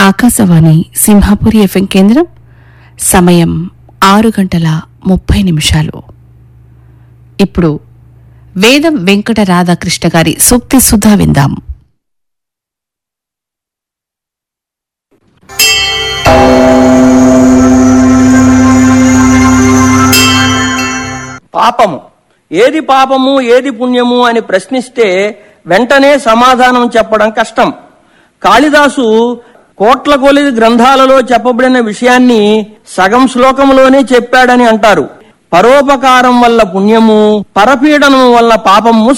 Akashvani Simhapuri FM కేంద్రం సమయం ఆరు గంటల ముప్పై నిమిషాలు ఇప్పుడు వేదం వెంకట రాధాకృష్ణ గారి సూక్తి సుధా విందాం పాపము ఏది పాపము ఏది పుణ్యము అని ప్రశ్నిస్తే వెంటనే సమాధానం చెప్పడం కష్టం కాళిదాసు కోట్ల కొలిది గ్రంథాలలో చెప్పబడిన విషయాన్ని సగం శ్లోకంలోనే చెప్పాడని అంటారు పరోపకారం వల్ల పుణ్యము పరపీడనం వల్ల పాపము